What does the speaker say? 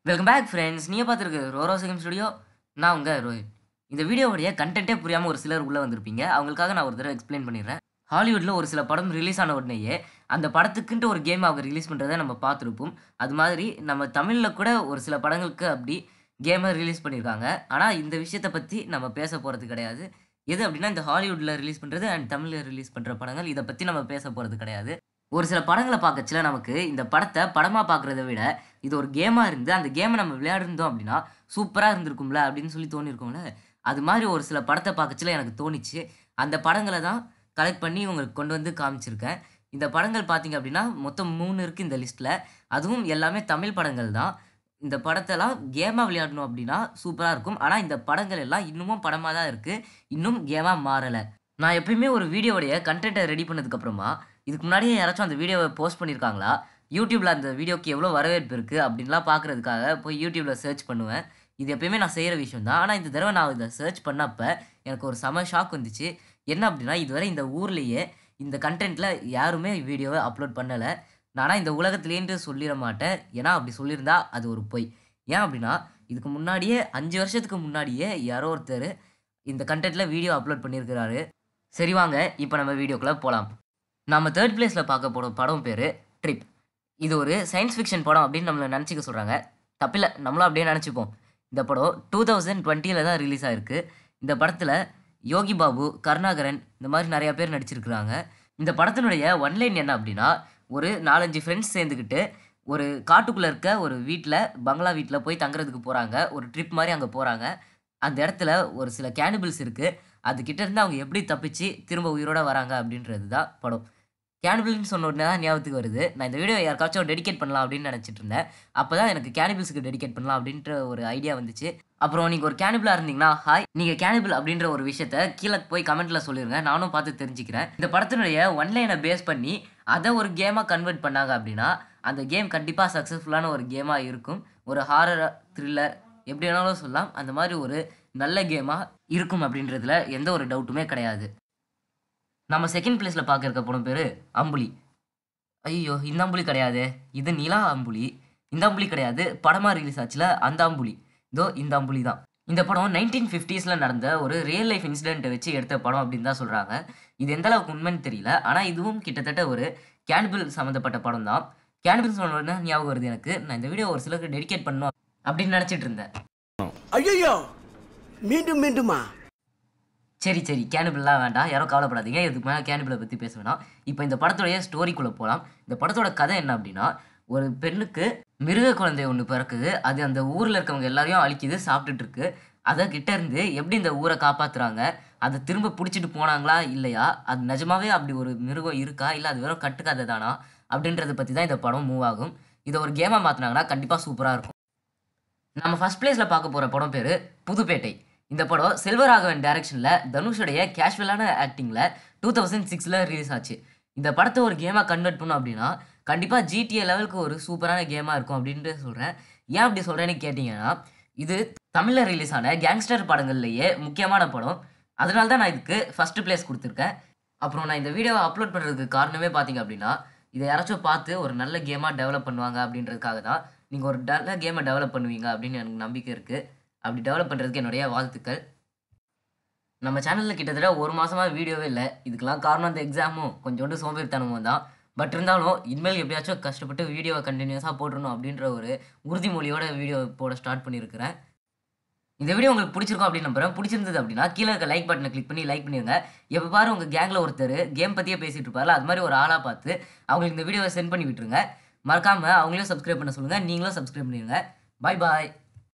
welcome back friends நீங்கள் பார்த்துருக்கு ரோரோ second studio நான் உங்கள் ரோஹித் இந்த வீடியோவுடைய கண்டென்ட்டே புரியாமல் ஒரு சிலர் உள்ளே வந்திருப்பீங்க அவங்களுக்காக நான் ஒரு தடவை எக்ஸ்பிளைன் பண்ணிடுறேன் ஹாலிவுட்டில் ஒரு சில படம் ரிலீஸ் ஆன உடனேயே அந்த படத்துக்குன்ட்டு ஒரு கேம் அவங்க ரிலீஸ் பண்ணுறதை நம்ம பார்த்துருப்போம் அது மாதிரி நம்ம தமிழில் கூட ஒரு சில படங்களுக்கு அப்படி கேமை ரிலீஸ் பண்ணியிருக்காங்க ஆனால் இந்த விஷயத்தை பற்றி நம்ம பேச போகிறது கிடையாது எது அப்படின்னா இந்த ஹாலிவுட்டில் ரிலீஸ் பண்ணுறது அண்ட் தமிழில் ரிலீஸ் பண்ணுற படங்கள் இதை பற்றி நம்ம பேச போகிறது கிடையாது ஒரு சில படங்களை பார்க்கச்சில நமக்கு இந்த படத்தை படமாக பார்க்குறத விட இது ஒரு கேமாக இருந்து அந்த கேமை நம்ம விளையாடிருந்தோம் அப்படின்னா சூப்பராக இருந்திருக்கும்ல அப்படின்னு சொல்லி தோணிருக்கும்ல அது மாதிரி ஒரு சில படத்தை பார்க்கச்சில எனக்கு தோணிச்சு அந்த படங்களை தான் கலெக்ட் பண்ணி உங்களுக்கு கொண்டு வந்து காமிச்சிருக்கேன் இந்த படங்கள் பார்த்தீங்க அப்படின்னா மொத்தம் மூணு இருக்குது இந்த லிஸ்ட்டில் அதுவும் எல்லாமே தமிழ் படங்கள் தான் இந்த படத்தெல்லாம் கேமாக விளையாடணும் அப்படின்னா சூப்பராக இருக்கும் ஆனால் இந்த படங்கள் எல்லாம் இன்னமும் படமாக தான் இருக்குது இன்னும் கேமாக மாறலை நான் எப்பயுமே ஒரு வீடியோடைய கண்டென்ட்டை ரெடி பண்ணதுக்கப்புறமா இதுக்கு முன்னாடியே யாராச்சும் அந்த வீடியோவை போஸ்ட் பண்ணியிருக்காங்களா யூடியூப்பில் அந்த வீடியோக்கு எவ்வளோ வரவேற்பு இருக்குது அப்படின்லாம் பார்க்குறதுக்காக போய் யூடியூப்பில் சர்ச் பண்ணுவேன் இது எப்பயுமே நான் செய்கிற விஷயம் தான் ஆனால் இந்த தடவை நான் இதை சர்ச் பண்ணப்போ எனக்கு ஒரு செம ஷாக் வந்துச்சு என்ன அப்படின்னா இதுவரை இந்த ஊர்லேயே இந்த கண்டென்ட்டில் யாருமே வீடியோவை அப்லோட் பண்ணலை நானா இந்த உலகத்துலேன்ட்டு சொல்லிட மாட்டேன் ஏன்னா அப்படி சொல்லியிருந்தா அது ஒரு பொய் ஏன் அப்படின்னா இதுக்கு முன்னாடியே அஞ்சு வருஷத்துக்கு முன்னாடியே யாரோ ஒருத்தர் இந்த கண்டென்ட்டில் வீடியோ அப்லோட் பண்ணியிருக்கிறாரு சரி வாங்க இப்போ நம்ம வீடியோக்குள்ளே போகலாம் நம்ம தேர்ட் பிளேஸில் பார்க்க போகிற படம் பேர் ட்ரிப் இது ஒரு சயின்ஸ் ஃபிக்ஷன் படம் அப்படின்னு நம்மளை நினச்சிக்க சொல்கிறாங்க தப்பில்லை நம்மளும் அப்படியே நினச்சிப்போம் இந்த படம் டூ தௌசண்ட் டுவெண்ட்டியில் தான் ரிலீஸ் ஆயிருக்கு இந்த படத்தில் யோகி பாபு கருணாகரன் இந்த மாதிரி நிறையா பேர் நடிச்சிருக்கிறாங்க இந்த படத்தினுடைய ஒன்லைன் என்ன அப்படின்னா ஒரு நாலஞ்சு ஃப்ரெண்ட்ஸ் சேர்ந்துக்கிட்டு ஒரு காட்டுக்குள்ளே இருக்க ஒரு வீட்டில் பங்களா வீட்டில் போய் தங்குறதுக்கு போகிறாங்க ஒரு ட்ரிப் மாதிரி அங்கே போகிறாங்க அந்த இடத்துல ஒரு சில கேனிபிள்ஸ் இருக்குது அதுக்கிட்ட இருந்து அவங்க எப்படி தப்பிச்சு திரும்ப உயிரோட வராங்க அப்படின்றது தான் படம் கேனிபிள்னு சொன்ன உடனே தான் ஞாபகத்துக்கு வருது நான் இந்த வீடியோ யாருக்காச்சும் டெடிகேட் பண்ணலாம் அப்படின்னு நினச்சிட்டு இருந்தேன் அப்போ தான் எனக்கு கேனிபிள்ஸுக்கு டெடிகேட் பண்ணலாம் அப்படின்ற ஒரு ஐடியா வந்துச்சு அப்புறம் நீங்கள் ஒரு கேனிபிளாக இருந்தீங்கன்னா ஹாய் நீங்கள் கேனிபிள் அப்படின்ற ஒரு விஷயத்த கீழே போய் கமெண்ட்டில் சொல்லிடுங்க நானும் பார்த்து தெரிஞ்சுக்கிறேன் இந்த படத்தினுடைய ஒன்லைனை பேஸ் பண்ணி அதை ஒரு கேமாக கன்வெர்ட் பண்ணாங்க அப்படின்னா அந்த கேம் கண்டிப்பாக சக்ஸஸ்ஃபுல்லான ஒரு கேமாக இருக்கும் ஒரு ஹாரர் த்ரில்லர் எப்படி வேணாலும் சொல்லலாம் அந்த மாதிரி ஒரு நல்ல கேமாக இருக்கும் அப்படின்றதுல எந்த ஒரு டவுட்டுமே கிடையாது நம்ம செகண்ட் பிளேஸில் பார்க்க இருக்க படம் பேர் அம்புலி ஐயோ இந்த அம்புலி கிடையாது இது நிலா அம்புலி இந்த அம்புலி கிடையாது படமாக ரிலீஸ் ஆச்சுல அந்த அம்புலி இதோ இந்த அம்புலி தான் இந்த படம் நைன்டீன் ஃபிஃப்டிஸில் நடந்த ஒரு ரியல் லைஃப் இன்சிடென்ட்டை வச்சு எடுத்த படம் அப்படின்னு தான் சொல்கிறாங்க இது எந்த அளவுக்கு உண்மைன்னு தெரியல ஆனால் இதுவும் கிட்டத்தட்ட ஒரு கேனிபிள் சம்மந்தப்பட்ட படம் தான் கேனிபிள் சொன்ன ஞாபகம் வருது எனக்கு நான் இந்த வீடியோ ஒரு சிலருக்கு டெடிகேட் பண்ணணும் அப்படின்னு நினச்சிட்டு இருந்தேன் ஐயோ மீண்டும் மீண்டுமா சரி சரி கேனிபிள்லாம் வேண்டாம் யாரும் கவலைப்படாதீங்க இதுக்கு மேலே கேனிபிளை பற்றி பேச வேணாம் இப்போ இந்த படத்துடைய ஸ்டோரிக்குள்ளே போகலாம் இந்த படத்தோட கதை என்ன அப்படின்னா ஒரு பெண்ணுக்கு மிருக குழந்தை ஒன்று பிறக்குது அது அந்த ஊரில் இருக்கவங்க எல்லாரையும் அழிக்குது சாப்பிட்டுட்டு இருக்கு அதை கிட்ட இருந்து எப்படி இந்த ஊரை காப்பாத்துறாங்க அதை திரும்ப பிடிச்சிட்டு போனாங்களா இல்லையா அது நிஜமாவே அப்படி ஒரு மிருகம் இருக்கா இல்லை அது வெறும் கட்டுக்கதை தானா அப்படின்றத பற்றி தான் இந்த படம் மூவ் ஆகும் இதை ஒரு கேமாக மாற்றினாங்கன்னா கண்டிப்பாக சூப்பராக இருக்கும் நம்ம ஃபர்ஸ்ட் பிளேஸில் பார்க்க போகிற படம் பேர் புதுப்பேட்டை இந்த படம் செல்வராகவன் டைரக்ஷனில் தனுஷோடைய கேஷுவலான ஆக்டிங்கில் டூ தௌசண்ட் சிக்ஸில் ரிலீஸ் ஆச்சு இந்த படத்தை ஒரு கேமாக கன்வெர்ட் பண்ணோம் அப்படின்னா கண்டிப்பாக ஜிடிஏ லெவலுக்கு ஒரு சூப்பரான கேமாக இருக்கும் அப்படின்ட்டு சொல்கிறேன் ஏன் அப்படி சொல்கிறேன்னு கேட்டிங்கன்னா இது தமிழில் ரிலீஸ் ஆன கேங்ஸ்டர் படங்கள்லேயே முக்கியமான படம் அதனால தான் நான் இதுக்கு ஃபஸ்ட்டு பிளேஸ் கொடுத்துருக்கேன் அப்புறம் நான் இந்த வீடியோவை அப்லோட் பண்ணுறதுக்கு காரணமே பார்த்தீங்க அப்படின்னா இதை யாராச்சும் பார்த்து ஒரு நல்ல கேமாக டெவலப் பண்ணுவாங்க அப்படின்றதுக்காக தான் நீங்கள் ஒரு நல்ல கேமை டெவலப் பண்ணுவீங்க அப்படின்னு எனக்கு நம்பிக்கை இருக்குது அப்படி டெவலப் பண்ணுறதுக்கு என்னுடைய வாழ்த்துக்கள் நம்ம சேனலில் கிட்டத்தட்ட ஒரு மாதமாக வீடியோவே இல்லை இதுக்கெல்லாம் காரணம் அந்த எக்ஸாமும் கொஞ்சோண்டு சோம்பேறித்தனமும் தான் பட் இருந்தாலும் இனிமேல் எப்படியாச்சும் கஷ்டப்பட்டு வீடியோவை கண்டினியூஸாக போட்டுடணும் அப்படின்ற ஒரு உறுதிமொழியோட வீடியோ போட ஸ்டார்ட் பண்ணியிருக்கிறேன் இந்த வீடியோ உங்களுக்கு பிடிச்சிருக்கும் அப்படின்னு நம்புறேன் பிடிச்சிருந்தது அப்படின்னா கீழே இருக்க லைக் பட்டனை கிளிக் பண்ணி லைக் பண்ணிருங்க எப்போ பாரு உங்கள் கேங்கில் ஒருத்தர் கேம் பற்றியே பேசிட்டு இருப்பார்ல அது மாதிரி ஒரு ஆளாக பார்த்து அவங்களுக்கு இந்த வீடியோவை சென்ட் பண்ணி விட்டுருங்க மறக்காமல் அவங்களையும் சப்ஸ்கிரைப் பண்ண சொல்லுங்கள் நீங்களும் சப்ஸ்கிரைப் பண்ணிடுங்க பாய் பாய்